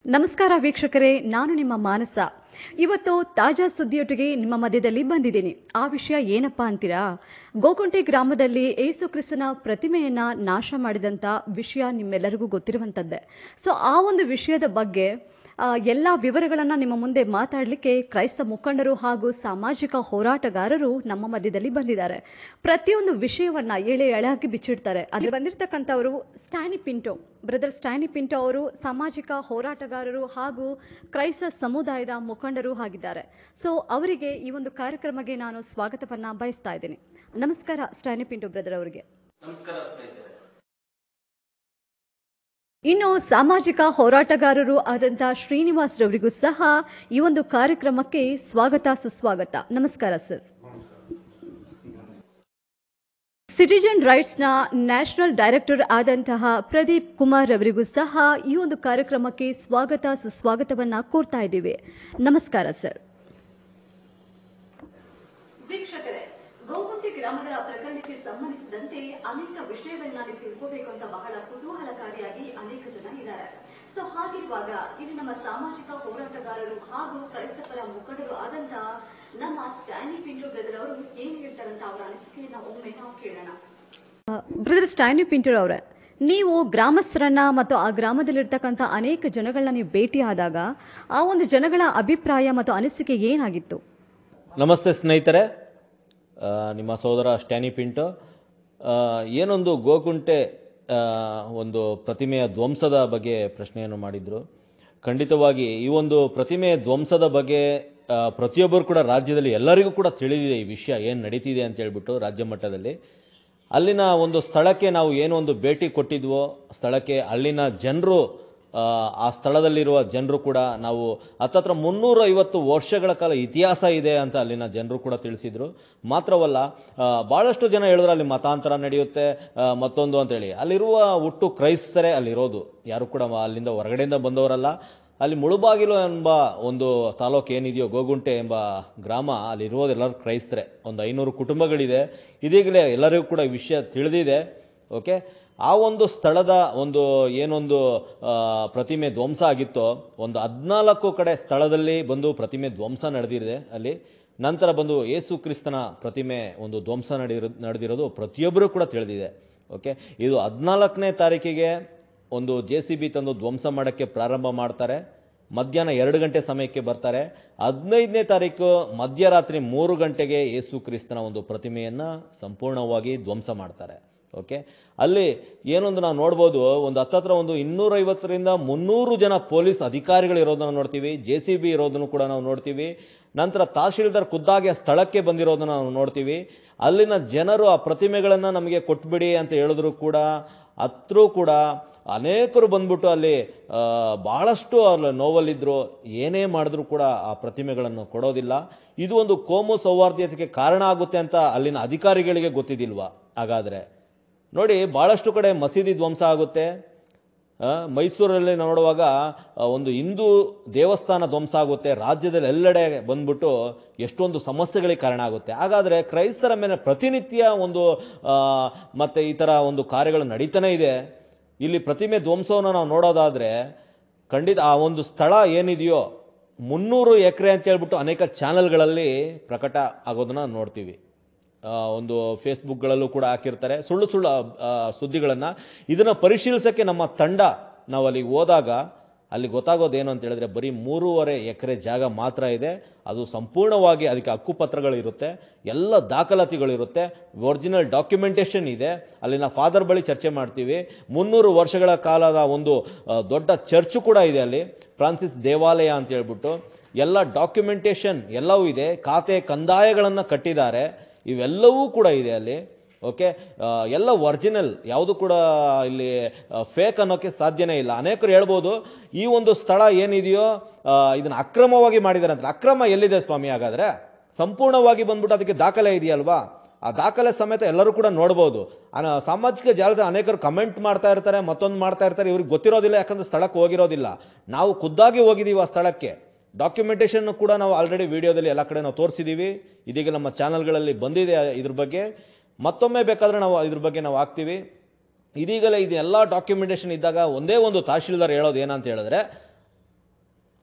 ನಮಸ್ಕಾರ ವೀಕ್ಷಕರೇ ನಾನು ನಿಮ್ಮ ಮಾನಸ ಇವತ್ತು ತಾಜಾ ಸುದ್ದಿಯೊಟ್ಟಿಗೆ ನಿಮ್ಮ ಮಧ್ಯದಲ್ಲಿ ಬಂದಿದ್ದೀನಿ ಆ ವಿಷಯ ಏನಪ್ಪಾ ಅಂತೀರಾ ಗೋಕುಂಟೆ ಗ್ರಾಮದಲ್ಲಿ ಏಸು ಕ್ರಿಸ್ತನ ಪ್ರತಿಮೆಯನ್ನ ನಾಶ ಮಾಡಿದಂತ ವಿಷಯ ನಿಮ್ಮೆಲ್ಲರಿಗೂ ಗೊತ್ತಿರುವಂತದ್ದೇ ಸೊ ಆ ಒಂದು ವಿಷಯದ ಬಗ್ಗೆ ಆ, ಎಲ್ಲ ವಿವರಗಳನ್ನ ನಿಮ್ಮ ಮುಂದೆ ಮಾತಾಡಲಿಕ್ಕೆ ಕ್ರೈಸ್ತ ಮುಖಂಡರು ಹಾಗೂ ಸಾಮಾಜಿಕ ಹೋರಾಟಗಾರರು ನಮ್ಮ ಮಧ್ಯದಲ್ಲಿ ಬಂದಿದ್ದಾರೆ ಪ್ರತಿಯೊಂದು ವಿಷಯವನ್ನ ಎಳೆ ಎಳೆಯಾಗಿ ಬಿಚ್ಚಿಡ್ತಾರೆ ಅಲ್ಲಿ ಬಂದಿರತಕ್ಕಂಥವರು ಸ್ಟ್ಯಾನಿ ಪಿಂಟೋ ಬ್ರದರ್ ಸ್ಟ್ಯಾನಿ ಪಿಂಟೋ ಅವರು ಸಾಮಾಜಿಕ ಹೋರಾಟಗಾರರು ಹಾಗೂ ಕ್ರೈಸ್ತ ಸಮುದಾಯದ ಮುಖಂಡರು ಆಗಿದ್ದಾರೆ ಸೊ ಅವರಿಗೆ ಈ ಒಂದು ಕಾರ್ಯಕ್ರಮಕ್ಕೆ ನಾನು ಸ್ವಾಗತವನ್ನ ಬಯಸ್ತಾ ಇದ್ದೀನಿ ನಮಸ್ಕಾರ ಸ್ಟ್ಯಾನಿ ಪಿಂಟೋ ಬ್ರದರ್ ಅವರಿಗೆ ನಮಸ್ಕಾರ ಸ್ನೇಹಿತರೆ ಇನ್ನು ಸಾಮಾಜಿಕ ಹೋರಾಟಗಾರರು ಆದಂತಹ ಶ್ರೀನಿವಾಸ್ ರವರಿಗೂ ಸಹ ಈ ಒಂದು ಕಾರ್ಯಕ್ರಮಕ್ಕೆ ಸ್ವಾಗತ ಸುಸ್ವಾಗತ ನಮಸ್ಕಾರ ಸರ್ ಸಿಟಿಜನ್ ರೈಟ್ಸ್ನ ನ್ಯಾಷನಲ್ ಡೈರೆಕ್ಟರ್ ಆದಂತಹ ಪ್ರದೀಪ್ ಕುಮಾರ್ ಅವರಿಗೂ ಸಹ ಈ ಒಂದು ಕಾರ್ಯಕ್ರಮಕ್ಕೆ ಸ್ವಾಗತ ಸುಸ್ವಾಗತವನ್ನ ಕೋರ್ತಾ ಇದ್ದೀವಿ ನಮಸ್ಕಾರ ಸರ್ ವೀಕ್ಷಕರೇ ಗೋಗುಂಟೆ ಗ್ರಾಮದ ಪ್ರಕರಣಕ್ಕೆ ಸಂಬಂಧಿಸಿದಂತೆ ಅನೇಕ ವಿಷಯಗಳನ್ನ ನೀವು ತಿಳ್ಕೋಬೇಕು ಅಂತ ಬಹಳ ಕುತೂಹಲಕಾರಿಯಾಗಿ ಅನೇಕ ಜನ ಇದ್ದಾರೆ ಸೊ ಹಾಗಿರುವಾಗ ಇಲ್ಲಿ ನಮ್ಮ ಸಾಮಾಜಿಕ ಹೋರಾಟಗಾರರು ಹಾಗೂ ಕ್ರೈಸ್ತಪರ ಮುಖಂಡರು ಆದಂತಹ ನಮ್ಮ ಸ್ಟ್ಯಾನಿ ಪಿಂಟೋ ಬ್ರದರ್ ಅವರು ಏನ್ ಹೇಳ್ತಾರಂತ ಅವರ ಅನಿಸಿಕೆಯನ್ನ ಒಮ್ಮೆ ನಾವು ಕೇಳೋಣ ಬ್ರದರ್ ಸ್ಟ್ಯಾನಿ ಪಿಂಟರ್ ಅವರೇ ನೀವು ಗ್ರಾಮಸ್ಥರನ್ನ ಮತ್ತು ಆ ಗ್ರಾಮದಲ್ಲಿರ್ತಕ್ಕಂಥ ಅನೇಕ ಜನಗಳನ್ನ ನೀವು ಭೇಟಿಯಾದಾಗ ಆ ಒಂದು ಜನಗಳ ಅಭಿಪ್ರಾಯ ಮತ್ತು ಅನಿಸಿಕೆ ಏನಾಗಿತ್ತು ನಮಸ್ತೆ ಸ್ನೇಹಿತರೆ ಆ, ನಿಮ್ಮ ಸೋದರ ಸ್ಟ್ಯಾನಿ ಪಿಂಟೋ ಆ, ಏನೊಂದು ಗೋಕುಂಟೆ ಆ, ಒಂದು ಪ್ರತಿಮೆಯ ಧ್ವಂಸದ ಬಗ್ಗೆ ಪ್ರಶ್ನೆಯನ್ನು ಮಾಡಿದ್ರು ಖಂಡಿತವಾಗಿ ಈ ಒಂದು ಪ್ರತಿಮೆಯ ಧ್ವಂಸದ ಬಗ್ಗೆ ಆ, ಪ್ರತಿಯೊಬ್ಬರು ಕೂಡ ರಾಜ್ಯದಲ್ಲಿ ಎಲ್ಲರಿಗೂ ಕೂಡ ತಿಳಿದಿದೆ ಈ ವಿಷಯ ಏನು ನಡೀತಿದೆ ಅಂತ ಹೇಳ್ಬಿಟ್ಟು ರಾಜ್ಯ ಮಟ್ಟದಲ್ಲಿ ಅಲ್ಲಿನ ಒಂದು ಸ್ಥಳಕ್ಕೆ ನಾವು ಏನು ಒಂದು ಭೇಟಿ ಕೊಟ್ಟಿದ್ವೋ ಸ್ಥಳಕ್ಕೆ ಅಲ್ಲಿನ ಜನರು ಆ ಸ್ಥಳದಲ್ಲಿರುವ ಜನರು ಕೂಡ ನಾವು ಹತ್ತತ್ರ ಮುನ್ನೂರ ಐವತ್ತು ವರ್ಷಗಳ ಕಾಲ ಇತಿಹಾಸ ಇದೆ ಅಂತ ಅಲ್ಲಿನ ಜನರು ಕೂಡ ತಿಳಿಸಿದ್ರು ಮಾತ್ರವಲ್ಲ ಆ, ಬಹಳಷ್ಟು ಜನ ಹೇಳಿದ್ರು ಅಲ್ಲಿ ಮತಾಂತರ ನಡೆಯುತ್ತೆ ಆ, ಮತ್ತೊಂದು ಅಂತೇಳಿ ಅಲ್ಲಿರುವ ಹುಟ್ಟು ಕ್ರೈಸ್ತರೇ ಅಲ್ಲಿರೋದು ಯಾರು ಕೂಡ ಅಲ್ಲಿಂದ ಹೊರಗಡೆಯಿಂದ ಬಂದವರಲ್ಲ ಅಲ್ಲಿ ಮುಳುಬಾಗಿಲು ಎಂಬ ಒಂದು ತಾಲೂಕು ಏನಿದೆಯೋ ಗೋಗುಂಟೆ ಎಂಬ ಗ್ರಾಮ ಅಲ್ಲಿರುವುದು ಎಲ್ಲರೂ ಕ್ರೈಸ್ತರೇ ಒಂದು ಐನೂರು ಕುಟುಂಬಗಳಿದೆ ಇದೀಗಲೇ ಎಲ್ಲರಿಗೂ ಕೂಡ ಈ ವಿಷಯ ತಿಳಿದಿದೆ ಓಕೆ ಆ ಒಂದು ಸ್ಥಳದ ಒಂದು ಏನೊಂದು ಆ, ಪ್ರತಿಮೆ ಧ್ವಂಸ ಆಗಿತ್ತೋ ಒಂದು ಹದಿನಾಲ್ಕು ಕಡೆ ಸ್ಥಳದಲ್ಲಿ ಬಂದು ಪ್ರತಿಮೆ ಧ್ವಂಸ ನಡೆದಿದೆ ಅಲ್ಲಿ ನಂತರ ಬಂದು ಯೇಸು ಕ್ರಿಸ್ತನ ಪ್ರತಿಮೆ ಒಂದು ಧ್ವಂಸ ನಡೆದಿರೋ ನಡೆದಿರೋದು ಪ್ರತಿಯೊಬ್ಬರೂ ಕೂಡ ತಿಳಿದಿದೆ ಓಕೆ ಇದು ಹದಿನಾಲ್ಕನೇ ತಾರೀಕಿಗೆ ಒಂದು ಜೆ ಸಿ ಬಿ ತಂದು ಧ್ವಂಸ ಮಾಡೋಕ್ಕೆ ಪ್ರಾರಂಭ ಮಾಡ್ತಾರೆ ಮಧ್ಯಾಹ್ನ ಎರಡು ಗಂಟೆ ಸಮಯಕ್ಕೆ ಬರ್ತಾರೆ ಹದಿನೈದನೇ ತಾರೀಕು ಮಧ್ಯರಾತ್ರಿ ಮೂರು ಗಂಟೆಗೆ ಯೇಸು ಕ್ರಿಸ್ತನ ಒಂದು ಪ್ರತಿಮೆಯನ್ನು ಸಂಪೂರ್ಣವಾಗಿ ಧ್ವಂಸ ಮಾಡ್ತಾರೆ ಓಕೆ ಅಲ್ಲಿ ಏನೊಂದು ನಾವು ನೋಡ್ಬೋದು ಒಂದು ಹತ್ತತ್ರ ಒಂದು ಇನ್ನೂರೈವತ್ತರಿಂದ ಮುನ್ನೂರು ಜನ ಪೊಲೀಸ್ ಅಧಿಕಾರಿಗಳು ಇರೋದನ್ನು ನೋಡ್ತೀವಿ ಜೆ ಸಿ ಬಿ ಇರೋದನ್ನು ಕೂಡ ನಾವು ನೋಡ್ತೀವಿ ನಂತರ ತಹಶೀಲ್ದಾರ್ ಖುದ್ದಾಗಿ ಆ ಸ್ಥಳಕ್ಕೆ ಬಂದಿರೋದನ್ನು ನಾವು ನೋಡ್ತೀವಿ ಅಲ್ಲಿನ ಜನರು ಆ ಪ್ರತಿಮೆಗಳನ್ನು ನಮಗೆ ಕೊಟ್ಬಿಡಿ ಅಂತ ಹೇಳಿದ್ರು ಕೂಡ ಹತ್ರೂ ಕೂಡ ಅನೇಕರು ಬಂದ್ಬಿಟ್ಟು ಅಲ್ಲಿ ಆ, ಬಹಳಷ್ಟು ಅಲ್ಲಿ ನೋವಲ್ಲಿದ್ದರು ಏನೇ ಮಾಡಿದ್ರು ಕೂಡ ಆ ಪ್ರತಿಮೆಗಳನ್ನು ಕೊಡೋದಿಲ್ಲ ಇದು ಒಂದು ಕೋಮು ಸೌಹಾರ್ದತೆಗೆ ಕಾರಣ ಆಗುತ್ತೆ ಅಂತ ಅಲ್ಲಿನ ಅಧಿಕಾರಿಗಳಿಗೆ ಗೊತ್ತಿದ್ದಿಲ್ವಾ ಹಾಗಾದರೆ ನೋಡಿ ಭಾಳಷ್ಟು ಕಡೆ ಮಸೀದಿ ಧ್ವಂಸ ಆಗುತ್ತೆ ಆ, ಮೈಸೂರಲ್ಲಿ ನೋಡುವಾಗ ಆ, ಒಂದು ಹಿಂದೂ ದೇವಸ್ಥಾನ ಧ್ವಂಸ ಆಗುತ್ತೆ ರಾಜ್ಯದಲ್ಲಿ ಎಲ್ಲೆಡೆ ಬಂದ್ಬಿಟ್ಟು ಎಷ್ಟೊಂದು ಸಮಸ್ಯೆಗಳಿಗೆ ಕಾರಣ ಆಗುತ್ತೆ ಹಾಗಾದರೆ ಕ್ರೈಸ್ತರ ಮೇಲೆ ಪ್ರತಿನಿತ್ಯ ಒಂದು ಆ, ಮತ್ತೆ ಈ ಥರ ಒಂದು ಕಾರ್ಯಗಳು ನಡೀತಾನೆ ಇದೆ ಇಲ್ಲಿ ಪ್ರತಿಮೆ ಧ್ವಂಸವನ್ನು ನಾವು ನೋಡೋದಾದರೆ ಖಂಡಿತ ಆ ಒಂದು ಸ್ಥಳ ಏನಿದೆಯೋ ಮುನ್ನೂರು ಎಕರೆ ಅಂತ ಹೇಳ್ಬಿಟ್ಟು ಅನೇಕ ಚಾನೆಲ್ಗಳಲ್ಲಿ ಪ್ರಕಟ ಆಗೋದನ್ನ ನೋಡ್ತೀವಿ ಆ, ಒಂದು ಫೇಸ್ಬುಕ್ಗಳಲ್ಲೂ ಕೂಡ ಹಾಕಿರ್ತಾರೆ ಸುಳ್ಳು ಸುಳ್ಳು ಆ, ಸುದ್ದಿಗಳನ್ನು ಇದನ್ನು ಪರಿಶೀಲಿಸೋಕ್ಕೆ ನಮ್ಮ ತಂಡ ನಾವು ಅಲ್ಲಿಗೆ ಹೋದಾಗ ಅಲ್ಲಿ ಗೊತ್ತಾಗೋದು ಏನು ಅಂತ ಹೇಳಿದ್ರೆ ಬರೀ ಮೂರುವರೆ ಎಕರೆ ಜಾಗ ಮಾತ್ರ ಇದೆ ಅದು ಸಂಪೂರ್ಣವಾಗಿ ಅದಕ್ಕೆ ಹಕ್ಕುಪತ್ರಗಳು ಇರುತ್ತೆ ಎಲ್ಲ ದಾಖಲಾತಿಗಳಿರುತ್ತೆ ಒರಿಜಿನಲ್ ಡಾಕ್ಯುಮೆಂಟೇಷನ್ ಇದೆ ಅಲ್ಲಿನ ಫಾದರ್ ಬಳಿ ಚರ್ಚೆ ಮಾಡ್ತೀವಿ ಮುನ್ನೂರು ವರ್ಷಗಳ ಕಾಲದ ಒಂದು ಆ, ದೊಡ್ಡ ಚರ್ಚು ಕೂಡ ಇದೆ ಅಲ್ಲಿ ಫ್ರಾನ್ಸಿಸ್ ದೇವಾಲಯ ಅಂತ ಹೇಳ್ಬಿಟ್ಟು ಎಲ್ಲ ಡಾಕ್ಯುಮೆಂಟೇಷನ್ ಎಲ್ಲವೂ ಇದೆ ಖಾತೆ ಕಂದಾಯಗಳನ್ನು ಕಟ್ಟಿದ್ದಾರೆ ಇವೆಲ್ಲವೂ ಕೂಡ ಇದೆ ಅಲ್ಲಿ ಓಕೆ ಎಲ್ಲ ಒರಿಜಿನಲ್ ಯಾವುದು ಕೂಡ ಇಲ್ಲಿ ಫೇಕ್ ಅನ್ನೋಕ್ಕೆ ಸಾಧ್ಯನೇ ಇಲ್ಲ ಅನೇಕರು ಹೇಳ್ಬೋದು ಈ ಒಂದು ಸ್ಥಳ ಏನಿದೆಯೋ ಇದನ್ನು ಅಕ್ರಮವಾಗಿ ಮಾಡಿದ್ದಾರೆ ಅಂತ ಅಕ್ರಮ ಎಲ್ಲಿದೆ ಸ್ವಾಮಿ ಹಾಗಾದ್ರೆ ಸಂಪೂರ್ಣವಾಗಿ ಬಂದ್ಬಿಟ್ಟು ಅದಕ್ಕೆ ದಾಖಲೆ ಇದೆಯಲ್ವಾ ಆ ದಾಖಲೆ ಸಮೇತ ಎಲ್ಲರೂ ಕೂಡ ನೋಡ್ಬೋದು ಅನ- ಸಾಮಾಜಿಕ ಜಾಲದಲ್ಲಿ ಅನೇಕರು ಕಮೆಂಟ್ ಮಾಡ್ತಾ ಇರ್ತಾರೆ ಮತ್ತೊಂದು ಮಾಡ್ತಾ ಇರ್ತಾರೆ ಇವ್ರಿಗೆ ಗೊತ್ತಿರೋದಿಲ್ಲ ಯಾಕಂದ್ರೆ ಸ್ಥಳಕ್ಕೆ ಹೋಗಿರೋದಿಲ್ಲ ನಾವು ಖುದ್ದಾಗಿ ಹೋಗಿದ್ದೀವಿ ಆ ಸ್ಥಳಕ್ಕೆ ಡಾಕ್ಯುಮೆಂಟೇಷನ್ ಕೂಡ ನಾವು ಆಲ್ರೆಡಿ ವಿಡಿಯೋದಲ್ಲಿ ಎಲ್ಲ ಕಡೆ ನಾವು ತೋರಿಸಿದ್ದೀವಿ ಇದೀಗ ನಮ್ಮ ಚಾನಲ್ಗಳಲ್ಲಿ ಬಂದಿದೆ ಇದ್ರ ಬಗ್ಗೆ ಮತ್ತೊಮ್ಮೆ ಬೇಕಾದ್ರೆ ನಾವು ಇದ್ರ ಬಗ್ಗೆ ನಾವು ಹಾಕ್ತೀವಿ ಇದೀಗಲೇ ಇದು ಎಲ್ಲ ಡಾಕ್ಯುಮೆಂಟೇಷನ್ ಇದ್ದಾಗ ಒಂದೇ ಒಂದು ತಹಶೀಲ್ದಾರ್ ಹೇಳೋದು ಏನಂತ ಹೇಳಿದ್ರೆ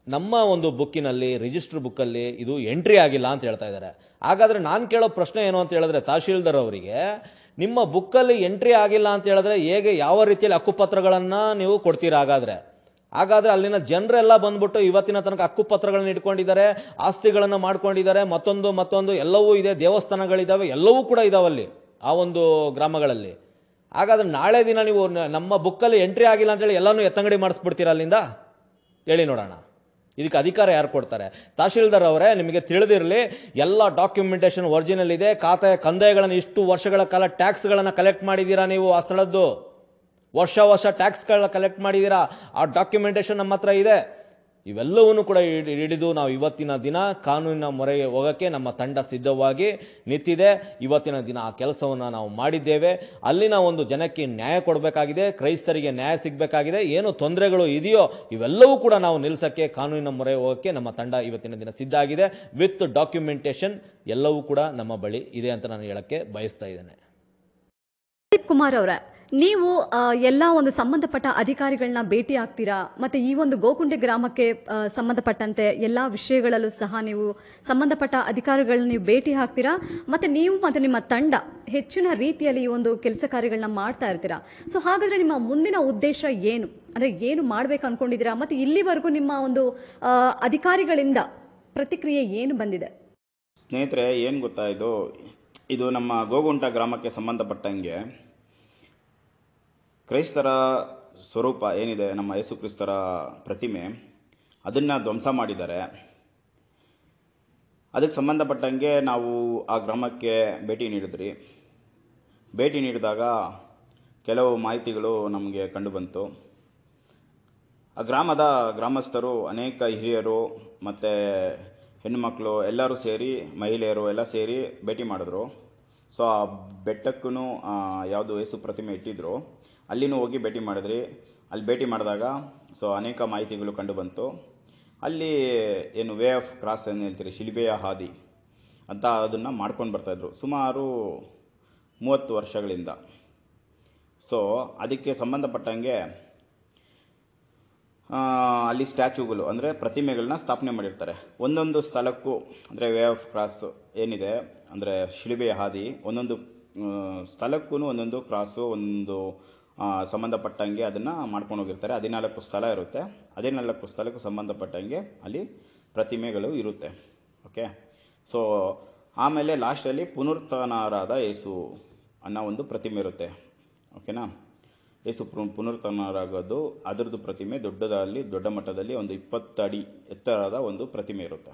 ನಮ್ಮ ಒಂದು ಬುಕ್ಕಿನಲ್ಲಿ ರಿಜಿಸ್ಟರ್ ಬುಕ್ಕಲ್ಲಿ ಇದು ಎಂಟ್ರಿ ಆಗಿಲ್ಲ ಅಂತ ಹೇಳ್ತಾ ಇದ್ದಾರೆ ಹಾಗಾದ್ರೆ ನಾನು ಕೇಳೋ ಪ್ರಶ್ನೆ ಏನು ಅಂತ ಹೇಳಿದ್ರೆ ತಹಶೀಲ್ದಾರ್ ಅವರಿಗೆ ನಿಮ್ಮ ಬುಕ್ಕಲ್ಲಿ ಎಂಟ್ರಿ ಆಗಿಲ್ಲ ಅಂತ ಹೇಳಿದ್ರೆ ಹೇಗೆ ಯಾವ ರೀತಿಯಲ್ಲಿ ಹಕ್ಕುಪತ್ರಗಳನ್ನು ನೀವು ಕೊಡ್ತೀರಾ ಹಾಗಾದ್ರೆ ಹಾಗಾದ್ರೆ ಅಲ್ಲಿನ ಜನರೆಲ್ಲ ಬಂದ್ಬಿಟ್ಟು ಇವತ್ತಿನ ತನಕ ಹಕ್ಕುಪತ್ರಗಳನ್ನ ಇಟ್ಕೊಂಡಿದ್ದಾರೆ ಆಸ್ತಿಗಳನ್ನು ಮಾಡ್ಕೊಂಡಿದ್ದಾರೆ ಮತ್ತೊಂದು ಮತ್ತೊಂದು ಎಲ್ಲವೂ ಇದೆ ದೇವಸ್ಥಾನಗಳಿದ್ದಾವೆ ಎಲ್ಲವೂ ಕೂಡ ಇದಾವಲ್ಲಿ ಆ ಒಂದು ಗ್ರಾಮಗಳಲ್ಲಿ ಹಾಗಾದ್ರೆ ನಾಳೆ ದಿನ ನೀವು ನ- ನಮ್ಮ ಬುಕ್ಕಲ್ಲಿ ಎಂಟ್ರಿ ಆಗಿಲ್ಲ ಅಂತೇಳಿ ಎಲ್ಲನೂ ಎತ್ತಂಗಡಿ ಮಾಡಿಸ್ಬಿಡ್ತೀರಾ ಅಲ್ಲಿಂದ ಹೇಳಿ ನೋಡೋಣ ಇದಕ್ಕೆ ಅಧಿಕಾರ ಯಾರು ಕೊಡ್ತಾರೆ ತಹಶೀಲ್ದಾರ್ ಅವರೇ ನಿಮಗೆ ತಿಳಿದಿರಲಿ ಎಲ್ಲ ಡಾಕ್ಯುಮೆಂಟೇಶನ್ ಒರಿಜಿನಲ್ ಇದೆ ಖಾತೆ ಕಂದಾಯಗಳನ್ನು ಇಷ್ಟು ವರ್ಷಗಳ ಕಾಲ ಟ್ಯಾಕ್ಸ್ಗಳನ್ನು ಕಲೆಕ್ಟ್ ಮಾಡಿದ್ದೀರಾ ನೀವು ಆ ಸ್ಥಳದ್ದು ವರ್ಷ ವರ್ಷ ಟ್ಯಾಕ್ಸ್ಗಳನ್ನ ಕಲೆಕ್ಟ್ ಮಾಡಿದ್ದೀರಾ ಆ ಡಾಕ್ಯುಮೆಂಟೇಶನ್ ನಮ್ಮ ಹತ್ರ ಇದೆ ಇವೆಲ್ಲವನ್ನೂ ಕೂಡ ಹಿಡಿ- ಹಿಡಿದು ನಾವು ಇವತ್ತಿನ ದಿನ ಕಾನೂನಿನ ಮೊರೆಗೆ ಹೋಗೋಕ್ಕೆ ನಮ್ಮ ತಂಡ ಸಿದ್ಧವಾಗಿ ನಿಂತಿದೆ ಇವತ್ತಿನ ದಿನ ಆ ಕೆಲಸವನ್ನು ನಾವು ಮಾಡಿದ್ದೇವೆ ಅಲ್ಲಿನ ಒಂದು ಜನಕ್ಕೆ ನ್ಯಾಯ ಕೊಡಬೇಕಾಗಿದೆ ಕ್ರೈಸ್ತರಿಗೆ ನ್ಯಾಯ ಸಿಗಬೇಕಾಗಿದೆ ಏನು ತೊಂದರೆಗಳು ಇದೆಯೋ ಇವೆಲ್ಲವೂ ಕೂಡ ನಾವು ನಿಲ್ಲಿಸೋಕ್ಕೆ ಕಾನೂನಿನ ಮೊರೆ ಹೋಗೋಕ್ಕೆ ನಮ್ಮ ತಂಡ ಇವತ್ತಿನ ದಿನ ಸಿದ್ಧ ಆಗಿದೆ ವಿತ್ ಡಾಕ್ಯುಮೆಂಟೇಶನ್ ಎಲ್ಲವೂ ಕೂಡ ನಮ್ಮ ಬಳಿ ಇದೆ ಅಂತ ನಾನು ಹೇಳಕ್ಕೆ ಬಯಸ್ತಾ ಇದ್ದೇನೆ ಪ್ರದೀಪ್ ಕುಮಾರ್ ಅವರ ನೀವು ಆ, ಎಲ್ಲ ಒಂದು ಸಂಬಂಧಪಟ್ಟ ಅಧಿಕಾರಿಗಳನ್ನ ಭೇಟಿ ಆಗ್ತೀರಾ ಮತ್ತೆ ಈ ಒಂದು ಗೋಕುಂಟೆ ಗ್ರಾಮಕ್ಕೆ ಆ, ಸಂಬಂಧಪಟ್ಟಂತೆ ಎಲ್ಲಾ ವಿಷಯಗಳಲ್ಲೂ ಸಹ ನೀವು ಸಂಬಂಧಪಟ್ಟ ಅಧಿಕಾರಿಗಳನ್ನ ನೀವು ಭೇಟಿ ಹಾಕ್ತೀರಾ ಮತ್ತೆ ನೀವು ಮತ್ತೆ ನಿಮ್ಮ ತಂಡ ಹೆಚ್ಚಿನ ರೀತಿಯಲ್ಲಿ ಈ ಒಂದು ಕೆಲಸ ಕಾರ್ಯಗಳನ್ನ ಮಾಡ್ತಾ ಇರ್ತೀರಾ ಸೊ ಹಾಗಾದ್ರೆ ನಿಮ್ಮ ಮುಂದಿನ ಉದ್ದೇಶ ಏನು ಅಂದ್ರೆ ಏನು ಮಾಡ್ಬೇಕು ಅನ್ಕೊಂಡಿದ್ದೀರಾ ಮತ್ತೆ ಇಲ್ಲಿವರೆಗೂ ನಿಮ್ಮ ಒಂದು ಆ, ಅಧಿಕಾರಿಗಳಿಂದ ಪ್ರತಿಕ್ರಿಯೆ ಏನು ಬಂದಿದೆ ಸ್ನೇಹಿತರೆ ಏನು ಗೊತ್ತಾ ಇದು ಇದು ನಮ್ಮ ಗೋಗುಂಟ ಗ್ರಾಮಕ್ಕೆ ಸಂಬಂಧಪಟ್ಟಂಗೆ ಕ್ರೈಸ್ತರ ಸ್ವರೂಪ ಏನಿದೆ ನಮ್ಮ ಯೇಸು ಕ್ರಿಸ್ತರ ಪ್ರತಿಮೆ ಅದನ್ನು ಧ್ವಂಸ ಮಾಡಿದ್ದಾರೆ ಅದಕ್ಕೆ ಸಂಬಂಧಪಟ್ಟಂಗೆ ನಾವು ಆ ಗ್ರಾಮಕ್ಕೆ ಭೇಟಿ ನೀಡಿದ್ರಿ ಭೇಟಿ ನೀಡಿದಾಗ ಕೆಲವು ಮಾಹಿತಿಗಳು ನಮಗೆ ಕಂಡುಬಂತು ಆ ಗ್ರಾಮದ ಗ್ರಾಮಸ್ಥರು ಅನೇಕ ಹಿರಿಯರು ಮತ್ತು ಹೆಣ್ಣುಮಕ್ಕಳು ಎಲ್ಲರೂ ಸೇರಿ ಮಹಿಳೆಯರು ಎಲ್ಲ ಸೇರಿ ಭೇಟಿ ಮಾಡಿದ್ರು ಸೊ ಆ ಬೆಟ್ಟಕ್ಕೂ ಯಾವುದು ಯೇಸು ಪ್ರತಿಮೆ ಇಟ್ಟಿದ್ರು ಅಲ್ಲಿನೂ ಹೋಗಿ ಭೇಟಿ ಮಾಡಿದ್ರಿ ಅಲ್ಲಿ ಭೇಟಿ ಮಾಡಿದಾಗ ಸೊ ಅನೇಕ ಮಾಹಿತಿಗಳು ಕಂಡುಬಂತು ಅಲ್ಲಿ ಏನು ವೇ ಆಫ್ ಕ್ರಾಸ್ ಏನು ಹೇಳ್ತೀರಿ ಶಿಲ್ಬೆಯ ಹಾದಿ ಅಂತ ಅದನ್ನು ಮಾಡ್ಕೊಂಡು ಬರ್ತಾಯಿದ್ರು ಸುಮಾರು ಮೂವತ್ತು ವರ್ಷಗಳಿಂದ ಸೊ ಅದಕ್ಕೆ ಸಂಬಂಧಪಟ್ಟಂಗೆ ಆ, ಅಲ್ಲಿ ಸ್ಟ್ಯಾಚ್ಯೂಗಳು ಅಂದರೆ ಪ್ರತಿಮೆಗಳನ್ನ ಸ್ಥಾಪನೆ ಮಾಡಿರ್ತಾರೆ ಒಂದೊಂದು ಸ್ಥಳಕ್ಕೂ ಅಂದರೆ ವೇ ಆಫ್ ಕ್ರಾಸ್ ಏನಿದೆ ಅಂದರೆ ಶಿಲುಬೆಯ ಹಾದಿ ಒಂದೊಂದು ಸ್ಥಳಕ್ಕೂ ಒಂದೊಂದು ಕ್ರಾಸು ಒಂದು ಆ, ಸಂಬಂಧಪಟ್ಟಂಗೆ ಅದನ್ನು ಮಾಡ್ಕೊಂಡು ಹೋಗಿರ್ತಾರೆ ಹದಿನಾಲ್ಕು ಸ್ಥಳ ಇರುತ್ತೆ ಹದಿನಾಲ್ಕು ಸ್ಥಳಕ್ಕೂ ಸಂಬಂಧಪಟ್ಟಂಗೆ ಅಲ್ಲಿ ಪ್ರತಿಮೆಗಳು ಇರುತ್ತೆ ಓಕೆ ಸೊ ಆಮೇಲೆ ಲಾಸ್ಟಲ್ಲಿ ಪುನರುತ್ಥಾನರಾದ ಯೇಸು ಅನ್ನೋ ಒಂದು ಪ್ರತಿಮೆ ಇರುತ್ತೆ ಓಕೆನಾ ಯೇಸು ಪುನ- ಪುನರುತ್ಥಾನರಾಗೋದು ಅದರದ್ದು ಪ್ರತಿಮೆ ದೊಡ್ಡದಲ್ಲಿ ದೊಡ್ಡ ಮಟ್ಟದಲ್ಲಿ ಒಂದು ಇಪ್ಪತ್ತು ಅಡಿ ಎತ್ತರದ ಒಂದು ಪ್ರತಿಮೆ ಇರುತ್ತೆ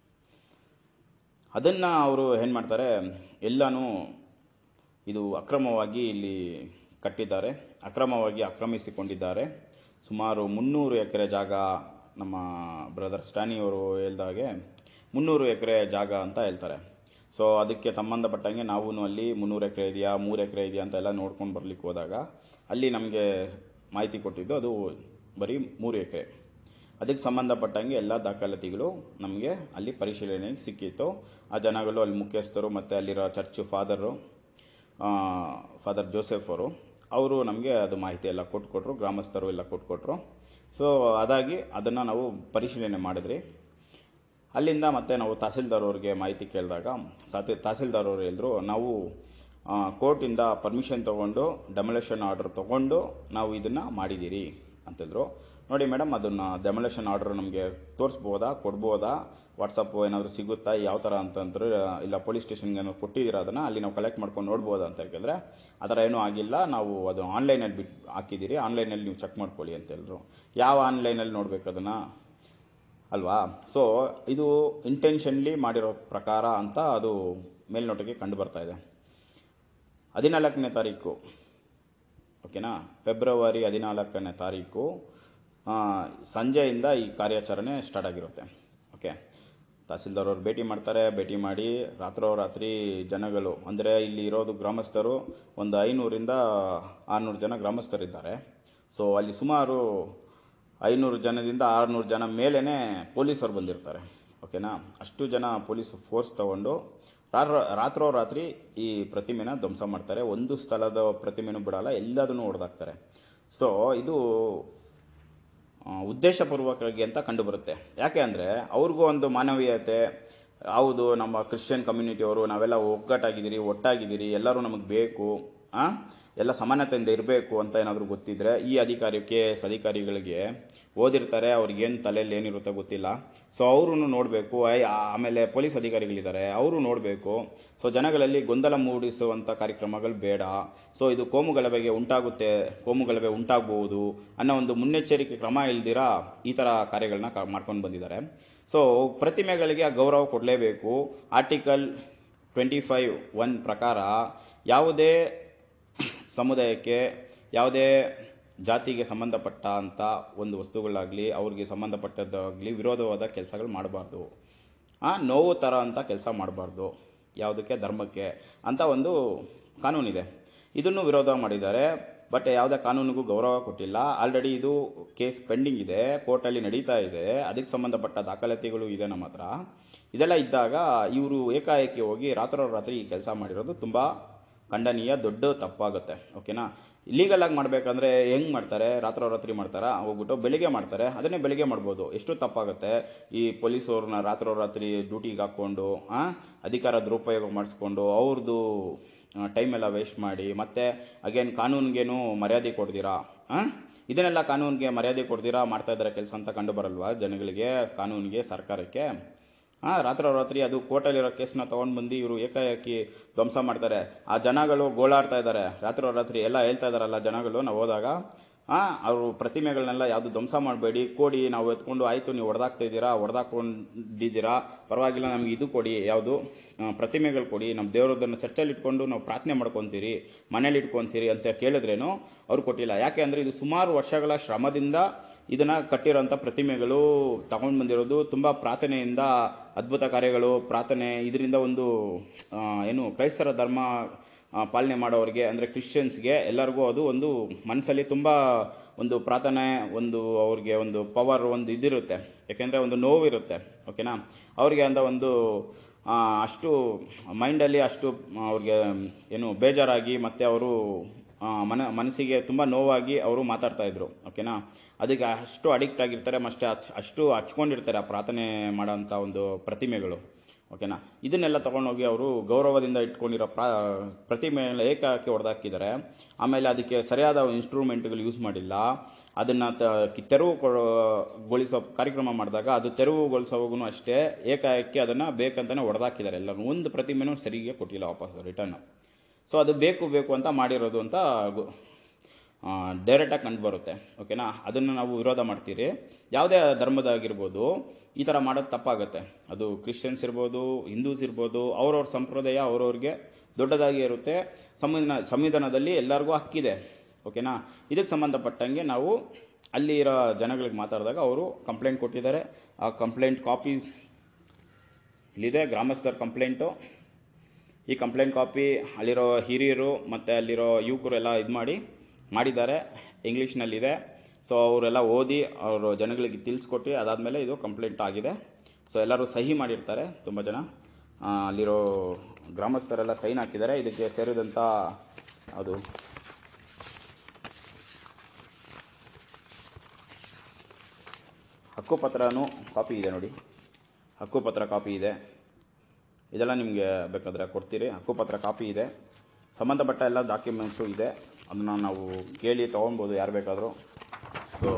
ಅದನ್ನು ಅವರು ಏನು ಮಾಡ್ತಾರೆ ಎಲ್ಲನೂ ಇದು ಅಕ್ರಮವಾಗಿ ಇಲ್ಲಿ ಕಟ್ಟಿದ್ದಾರೆ ಅಕ್ರಮವಾಗಿ ಆಕ್ರಮಿಸಿಕೊಂಡಿದ್ದಾರೆ ಸುಮಾರು ಮುನ್ನೂರು ಎಕರೆ ಜಾಗ ನಮ್ಮ ಬ್ರದರ್ ಸ್ಟ್ಯಾನಿಯವರು ಹೇಳ್ದಾಗೆ ಮುನ್ನೂರು ಎಕರೆ ಜಾಗ ಅಂತ ಹೇಳ್ತಾರೆ ಸೊ ಅದಕ್ಕೆ ಸಂಬಂಧಪಟ್ಟಂಗೆ ನಾವು ಅಲ್ಲಿ ಮುನ್ನೂರು ಎಕರೆ ಇದೆಯಾ ಮೂರು ಎಕರೆ ಇದೆಯಾ ಅಂತ ಎಲ್ಲ ನೋಡ್ಕೊಂಡು ಬರ್ಲಿಕ್ಕೆ ಹೋದಾಗ ಅಲ್ಲಿ ನಮಗೆ ಮಾಹಿತಿ ಕೊಟ್ಟಿದ್ದು ಅದು ಬರೀ ಮೂರು ಎಕರೆ ಅದಕ್ಕೆ ಸಂಬಂಧಪಟ್ಟಂಗೆ ಎಲ್ಲ ದಾಖಲಾತಿಗಳು ನಮಗೆ ಅಲ್ಲಿ ಪರಿಶೀಲನೆಗೆ ಸಿಕ್ಕಿತ್ತು ಆ ಜನಗಳು ಅಲ್ಲಿ ಮುಖ್ಯಸ್ಥರು ಮತ್ತು ಅಲ್ಲಿರೋ ಚರ್ಚ್ ಫಾದರು ಫಾದರ್ ಜೋಸೆಫ್ ಅವರು ಅವರು ನಮಗೆ ಅದು ಮಾಹಿತಿ ಎಲ್ಲ ಕೊಟ್ಕೊಟ್ರು ಗ್ರಾಮಸ್ಥರು ಎಲ್ಲ ಕೊಟ್ಕೊಟ್ರು ಸೊ ಅದಾಗಿ ಅದನ್ನು ನಾವು ಪರಿಶೀಲನೆ ಮಾಡಿದ್ರಿ ಅಲ್ಲಿಂದ ಮತ್ತೆ ನಾವು ತಹಸೀಲ್ದಾರ್ ಅವ್ರಿಗೆ ಮಾಹಿತಿ ಕೇಳಿದಾಗ ಸಾತಿ ತಹಸೀಲ್ದಾರ್ ಅವರು ಹೇಳಿದ್ರು ನಾವು ಕೋರ್ಟಿಂದ ಪರ್ಮಿಷನ್ ತೊಗೊಂಡು ಡೆಮೊಲೇಷನ್ ಆರ್ಡರ್ ತೊಗೊಂಡು ನಾವು ಇದನ್ನು ಮಾಡಿದ್ದೀರಿ ಅಂತಿದ್ರು ನೋಡಿ ಮೇಡಮ್ ಅದನ್ನು ಡೆಮೊಲೇಷನ್ ಆರ್ಡರ್ ನಮಗೆ ತೋರಿಸ್ಬೋದಾ ಕೊಡ್ಬೋದಾ ವಾಟ್ಸಪ್ಪು ಏನಾದರೂ ಸಿಗುತ್ತಾ ಯಾವ ಥರ ಅಂತಂದ್ರೆ ಇಲ್ಲ ಪೊಲೀಸ್ ಸ್ಟೇಷನ್ಗೆ ಏನಾದ್ರು ಕೊಟ್ಟಿದ್ದೀರಾ ಅದನ್ನು ಅಲ್ಲಿ ನಾವು ಕಲೆಕ್ಟ್ ಮಾಡ್ಕೊಂಡು ನೋಡ್ಬೋದಾ ಅಂತ ಕೇಳಿದ್ರೆ ಆ ಥರ ಏನೂ ಆಗಿಲ್ಲ ನಾವು ಅದು ಆನ್ಲೈನಲ್ಲಿ ಬಿಟ್ಟು ಹಾಕಿದ್ದೀರಿ ಆನ್ಲೈನಲ್ಲಿ ನೀವು ಚೆಕ್ ಮಾಡ್ಕೊಳ್ಳಿ ಅಂತ ಹೇಳಿದ್ರು ಯಾವ ಆನ್ಲೈನಲ್ಲಿ ನೋಡ್ಬೇಕು ಅದನ್ನು ಅಲ್ವಾ ಸೊ ಇದು ಇಂಟೆನ್ಷನ್ಲಿ ಮಾಡಿರೋ ಪ್ರಕಾರ ಅಂತ ಅದು ಮೇಲ್ನೋಟಕ್ಕೆ ಕಂಡು ಬರ್ತಾ ಇದೆ ಹದಿನಾಲ್ಕನೇ ತಾರೀಕು ಓಕೆನಾ ಫೆಬ್ರವರಿ ಹದಿನಾಲ್ಕನೇ ತಾರೀಕು ಆ, ಸಂಜೆಯಿಂದ ಈ ಕಾರ್ಯಾಚರಣೆ ಸ್ಟಾರ್ಟ್ ಆಗಿರುತ್ತೆ ಓಕೆ ತಹಸೀಲ್ದಾರ್ ಅವ್ರು ಭೇಟಿ ಮಾಡ್ತಾರೆ ಭೇಟಿ ಮಾಡಿ ರಾತ್ರೋರಾತ್ರಿ ಜನಗಳು ಅಂದರೆ ಇಲ್ಲಿ ಇರೋದು ಗ್ರಾಮಸ್ಥರು ಒಂದು ಐನೂರಿಂದ ಆರುನೂರು ಜನ ಗ್ರಾಮಸ್ಥರಿದ್ದಾರೆ ಸೊ ಅಲ್ಲಿ ಸುಮಾರು ಐನೂರು ಜನದಿಂದ ಆರುನೂರು ಜನ ಮೇಲೇ ಪೊಲೀಸರು ಬಂದಿರ್ತಾರೆ ಓಕೆನಾ ಅಷ್ಟು ಜನ ಪೊಲೀಸ್ ಫೋರ್ಸ್ ತಗೊಂಡು ರಾತ್ರೋ- ರಾತ್ರೋರಾತ್ರಿ ಈ ಪ್ರತಿಮೆನ ಧ್ವಂಸ ಮಾಡ್ತಾರೆ ಒಂದು ಸ್ಥಳದ ಪ್ರತಿಮೆನೂ ಬಿಡಲ್ಲ ಎಲ್ಲದನ್ನು ಹೊಡೆದಾಕ್ತಾರೆ ಸೊ ಇದು ಆ, ಉದ್ದೇಶಪೂರ್ವಕವಾಗಿ ಅಂತ ಕಂಡುಬರುತ್ತೆ ಯಾಕೆ ಅಂದರೆ ಅವ್ರಿಗೂ ಒಂದು ಮಾನವೀಯತೆ ಹೌದು ನಮ್ಮ ಕ್ರಿಶ್ಚಿಯನ್ ಕಮ್ಯುನಿಟಿಯವರು ನಾವೆಲ್ಲ ಒಗ್ಗಟ್ಟಾಗಿದ್ದೀರಿ ಒಟ್ಟಾಗಿದ್ದೀರಿ ಎಲ್ಲರೂ ನಮಗೆ ಬೇಕು ಆ? ಎಲ್ಲ ಸಮಾನತೆಯಿಂದ ಇರಬೇಕು ಅಂತ ಏನಾದರೂ ಗೊತ್ತಿದ್ರೆ ಈ ಅಧಿಕಾರಿ ಕೆ ಎಸ್ ಅಧಿಕಾರಿಗಳಿಗೆ ಓದಿರ್ತಾರೆ ಅವ್ರಿಗೇನು ತಲೆಯಲ್ಲಿ ಏನಿರುತ್ತೋ ಗೊತ್ತಿಲ್ಲ ಸೊ ಅವರು ನೋಡಬೇಕು ಆಮೇಲೆ ಪೊಲೀಸ್ ಅಧಿಕಾರಿಗಳಿದ್ದಾರೆ ಅವರು ನೋಡಬೇಕು ಸೊ ಜನಗಳಲ್ಲಿ ಗೊಂದಲ ಮೂಡಿಸುವಂಥ ಕಾರ್ಯಕ್ರಮಗಳು ಬೇಡ ಸೊ ಇದು ಕೋಮುಗಲಭೆಗೆ ಉಂಟಾಗುತ್ತೆ ಕೋಮುಗಲಭೆ ಉಂಟಾಗಬಹುದು ಅನ್ನೋ ಒಂದು ಮುನ್ನೆಚ್ಚರಿಕೆ ಕ್ರಮ ಇಲ್ದಿರಾ ಈ ಥರ ಕಾರ್ಯಗಳನ್ನ ಕ- ಮಾಡ್ಕೊಂಡು ಬಂದಿದ್ದಾರೆ ಸೊ ಪ್ರತಿಮೆಗಳಿಗೆ ಆ ಗೌರವ ಕೊಡಲೇಬೇಕು ಆರ್ಟಿಕಲ್ ಟ್ವೆಂಟಿ ಫೈವ್ ಒನ್ ಪ್ರಕಾರ ಯಾವುದೇ ಸಮುದಾಯಕ್ಕೆ ಯಾವುದೇ ಜಾತಿಗೆ ಸಂಬಂಧಪಟ್ಟ ಅಂತ ಒಂದು ವಸ್ತುಗಳಾಗಲಿ ಅವ್ರಿಗೆ ಸಂಬಂಧಪಟ್ಟದ್ದಾಗಲಿ ವಿರೋಧವಾದ ಕೆಲಸಗಳು ಮಾಡಬಾರ್ದು ಆ ನೋವು ಥರ ಅಂತ ಕೆಲಸ ಮಾಡಬಾರ್ದು ಯಾವುದಕ್ಕೆ ಧರ್ಮಕ್ಕೆ ಅಂತ ಒಂದು ಕಾನೂನಿದೆ ಇದನ್ನು ವಿರೋಧ ಮಾಡಿದ್ದಾರೆ ಬಟ್ ಯಾವುದೇ ಕಾನೂನಿಗೂ ಗೌರವ ಕೊಟ್ಟಿಲ್ಲ ಆಲ್ರೆಡಿ ಇದು ಕೇಸ್ ಪೆಂಡಿಂಗ್ ಇದೆ ಕೋರ್ಟಲ್ಲಿ ನಡೀತಾ ಇದೆ ಅದಕ್ಕೆ ಸಂಬಂಧಪಟ್ಟ ದಾಖಲಾತಿಗಳು ಇದೆ ನಮ್ಮ ಹತ್ರ ಇದೆಲ್ಲ ಇದ್ದಾಗ ಇವರು ಏಕಾಏಕಿ ಹೋಗಿ ರಾತ್ರೋರಾತ್ರಿ ಈ ಕೆಲಸ ಮಾಡಿರೋದು ತುಂಬ ಖಂಡನೀಯ ದೊಡ್ಡ ತಪ್ಪಾಗುತ್ತೆ ಓಕೆನಾ ಇಲ್ಲೀಗಲ್ ಆಗಿ ಮಾಡ್ಬೇಕಂದ್ರೆ ಹೆಂಗ್ ಮಾಡ್ತಾರೆ ರಾತ್ರೋರಾತ್ರಿ ಮಾಡ್ತಾರಾ ಹೋಗ್ಬಿಟ್ಟು ಬೆಳಿಗ್ಗೆ ಮಾಡ್ತಾರೆ ಅದನ್ನೇ ಬೆಳಿಗ್ಗೆ ಮಾಡ್ಬೋದು ಎಷ್ಟು ತಪ್ಪಾಗುತ್ತೆ ಈ ಪೊಲೀಸವ್ರನ್ನ ರಾತ್ರೋರಾತ್ರಿ ಡ್ಯೂಟಿಗೆ ಹಾಕ್ಕೊಂಡು ಆ, ಅಧಿಕಾರ ದುರುಪಯೋಗ ಮಾಡಿಸ್ಕೊಂಡು ಅವ್ರದ್ದು ಟೈಮ್ ಎಲ್ಲ ವೇಸ್ಟ್ ಮಾಡಿ ಮತ್ತೆ ಅಗೇನ್ ಕಾನೂನಿಗೇನು ಮರ್ಯಾದೆ ಕೊಡ್ದಿರಾ ಆ? ಇದನ್ನೆಲ್ಲ ಕಾನೂನಿಗೆ ಮರ್ಯಾದೆ ಕೊಡ್ದಿರಾ ಮಾಡ್ತಾ ಇದ್ದಾರೆ ಕೆಲಸ ಅಂತ ಕಂಡು ಬರಲ್ವಾ ಜನಗಳಿಗೆ ಕಾನೂನಿಗೆ ಸರ್ಕಾರಕ್ಕೆ ಆ ರಾತ್ರೋರಾತ್ರಿ ಅದು ಕೋರ್ಟಲ್ಲಿರೋ ಕೇಸ್ನ ತೊಗೊಂಡು ಬಂದು ಇವರು ಏಕಾಏಕಿ ಧ್ವಂಸ ಮಾಡ್ತಾರೆ ಆ ಜನಗಳು ಗೋಳಾಡ್ತಾ ಇದ್ದಾರೆ ರಾತ್ರೋರಾತ್ರಿ ಎಲ್ಲ ಹೇಳ್ತಾ ಇದ್ದಾರಲ್ಲ ಜನಗಳು ನಾವು ಹೋದಾಗ ಆ ಅವರು ಪ್ರತಿಮೆಗಳನ್ನೆಲ್ಲ ಯಾವುದು ಧ್ವಂಸ ಮಾಡಬೇಡಿ ಕೊಡಿ ನಾವು ಎತ್ಕೊಂಡು ಆಯಿತು ನೀವು ಹೊಡೆದಾಕ್ತಾ ಇದ್ದೀರಾ ಹೊಡೆದಾಕೊಂಡಿದ್ದೀರಾ ಪರವಾಗಿಲ್ಲ ನಮ್ಗೆ ಇದು ಕೊಡಿ ಯಾವುದು ಪ್ರತಿಮೆಗಳು ಕೊಡಿ ನಮ್ಮ ದೇವರದನ್ನು ಚರ್ಚಲ್ಲಿ ಇಟ್ಕೊಂಡು ನಾವು ಪ್ರಾರ್ಥನೆ ಮಾಡ್ಕೊತೀರಿ ಮನೇಲಿ ಇಟ್ಕೊತೀರಿ ಅಂತ ಕೇಳಿದ್ರೇನು ಅವ್ರು ಕೊಟ್ಟಿಲ್ಲ ಯಾಕೆ ಅಂದರೆ ಇದು ಸುಮಾರು ವರ್ಷಗಳ ಶ್ರಮದಿಂದ ಇದನ್ನ ಕಟ್ಟಿರೋಂಥ ಪ್ರತಿಮೆಗಳು ತಗೊಂಡು ಬಂದಿರೋದು ತುಂಬ ಪ್ರಾರ್ಥನೆಯಿಂದ ಅದ್ಭುತ ಕಾರ್ಯಗಳು ಪ್ರಾರ್ಥನೆ ಇದರಿಂದ ಒಂದು ಆ, ಏನು ಕ್ರೈಸ್ತರ ಧರ್ಮ ಆ, ಪಾಲನೆ ಮಾಡೋರಿಗೆ ಅಂದರೆ ಕ್ರಿಶ್ಚಿಯನ್ಸ್ಗೆ ಎಲ್ಲರಿಗೂ ಅದು ಒಂದು ಮನಸ್ಸಲ್ಲಿ ತುಂಬ ಒಂದು ಪ್ರಾರ್ಥನೆ ಒಂದು ಅವ್ರಿಗೆ ಒಂದು ಪವರ್ ಒಂದು ಇದಿರುತ್ತೆ ಯಾಕೆಂದರೆ ಒಂದು ನೋವಿರುತ್ತೆ ಓಕೆನಾ ಅವ್ರಿಗೆ ಅಂತ ಒಂದು ಆ, ಅಷ್ಟು ಮೈಂಡಲ್ಲಿ ಅಷ್ಟು ಅವ್ರಿಗೆ ಏನು ಬೇಜಾರಾಗಿ ಮತ್ತು ಅವರು ಮನ ಮನಸ್ಸಿಗೆ ತುಂಬ ನೋವಾಗಿ ಅವರು ಮಾತಾಡ್ತಾ ಇದ್ರು ಓಕೆನಾ ಅದಕ್ಕೆ ಅಷ್ಟು ಅಡಿಕ್ಟ್ ಆಗಿರ್ತಾರೆ ಮತ್ತೆ ಅಚ್- ಅಷ್ಟು ಹಚ್ಕೊಂಡಿರ್ತಾರೆ ಆ ಪ್ರಾರ್ಥನೆ ಮಾಡೋಂಥ ಒಂದು ಪ್ರತಿಮೆಗಳು ಓಕೆನಾ ಇದನ್ನೆಲ್ಲ ತಗೊಂಡೋಗಿ ಅವರು ಗೌರವದಿಂದ ಇಟ್ಕೊಂಡಿರೋ ಪ್ರಾ ಪ್ರತಿಮೆಯನ್ನು ಏಕಾಕಿ ಹೊಡೆದಾಕಿದ್ದಾರೆ ಆಮೇಲೆ ಅದಕ್ಕೆ ಸರಿಯಾದ ಇನ್ಸ್ಟ್ರೂಮೆಂಟ್ಗಳು ಯೂಸ್ ಮಾಡಿಲ್ಲ ಅದನ್ನು ತೆರವುಗೊಳಿಸೋ ಕಾರ್ಯಕ್ರಮ ಮಾಡಿದಾಗ ಅದು ತೆರವುಗೊಳಿಸೋವಾಗೂ ಅಷ್ಟೇ ಏಕಾಏಕಿ ಅದನ್ನು ಬೇಕಂತಾನೆ ಹೊಡೆದಾಕಿದ್ದಾರೆ ಎಲ್ಲರೂ ಒಂದು ಪ್ರತಿಮೆನೂ ಸರಿಗೆ ಕೊಟ್ಟಿಲ್ಲ ವಾಪಸ್ ರಿಟರ್ನ್ ಸೊ ಅದು ಬೇಕು ಬೇಕು ಅಂತ ಮಾಡಿರೋದು ಅಂತ ಡೈರೆಕ್ಟಾಗಿ ಕಂಡು ಬರುತ್ತೆ ಓಕೆನಾ ಅದನ್ನು ನಾವು ವಿರೋಧ ಮಾಡ್ತೀರಿ ಯಾವುದೇ ಧರ್ಮದಾಗಿರ್ಬೋದು ಈ ಥರ ಮಾಡೋದು ತಪ್ಪಾಗುತ್ತೆ ಅದು ಕ್ರಿಶ್ಚಿಯನ್ಸ್ ಇರ್ಬೋದು ಹಿಂದೂಸ್ ಇರ್ಬೋದು ಅವ್ರವ್ರ ಸಂಪ್ರದಾಯ ಅವ್ರವ್ರಿಗೆ ದೊಡ್ಡದಾಗಿ ಇರುತ್ತೆ ಸಂವಿಧಾನ ಸಂವಿಧಾನದಲ್ಲಿ ಎಲ್ಲರಿಗೂ ಹಕ್ಕಿದೆ ಓಕೆನಾ ಇದಕ್ಕೆ ಸಂಬಂಧಪಟ್ಟಂಗೆ ನಾವು ಅಲ್ಲಿ ಇರೋ ಜನಗಳಿಗೆ ಮಾತಾಡಿದಾಗ ಅವರು ಕಂಪ್ಲೇಂಟ್ ಕೊಟ್ಟಿದ್ದಾರೆ ಆ ಕಂಪ್ಲೇಂಟ್ ಕಾಪೀಸ್ ಇಲ್ಲಿದೆ ಗ್ರಾಮಸ್ಥರ ಕಂಪ್ಲೇಂಟು ಈ ಕಂಪ್ಲೇಂಟ್ ಕಾಪಿ ಅಲ್ಲಿರೋ ಹಿರಿಯರು ಮತ್ತು ಅಲ್ಲಿರೋ ಯುವಕರು ಎಲ್ಲ ಇದು ಮಾಡಿ ಮಾಡಿದ್ದಾರೆ ಇಂಗ್ಲೀಷ್ನಲ್ಲಿದೆ ಸೊ ಅವರೆಲ್ಲ ಓದಿ ಅವರು ಜನಗಳಿಗೆ ತಿಳಿಸ್ಕೊಟ್ಟು ಅದಾದಮೇಲೆ ಇದು ಕಂಪ್ಲೇಂಟ್ ಆಗಿದೆ ಸೊ ಎಲ್ಲರೂ ಸಹಿ ಮಾಡಿರ್ತಾರೆ ತುಂಬ ಜನ ಆ, ಅಲ್ಲಿರೋ ಗ್ರಾಮಸ್ಥರೆಲ್ಲ ಸೈನ್ ಹಾಕಿದ್ದಾರೆ ಇದಕ್ಕೆ ಸೇರಿದಂಥ ಅದು ಹಕ್ಕುಪತ್ರನೂ ಕಾಪಿ ಇದೆ ನೋಡಿ ಹಕ್ಕುಪತ್ರ ಕಾಪಿ ಇದೆ ಇದೆಲ್ಲ ನಿಮಗೆ ಬೇಕಾದರೆ ಕೊಡ್ತೀರಿ ಹಕ್ಕುಪತ್ರ ಕಾಪಿ ಇದೆ ಸಂಬಂಧಪಟ್ಟ ಎಲ್ಲ ಡಾಕ್ಯುಮೆಂಟ್ಸು ಇದೆ ಅದನ್ನು ನಾವು ಕೇಳಿ ತೊಗೊಳ್ಬೋದು ಯಾರು ಬೇಕಾದರೂ ಸೊ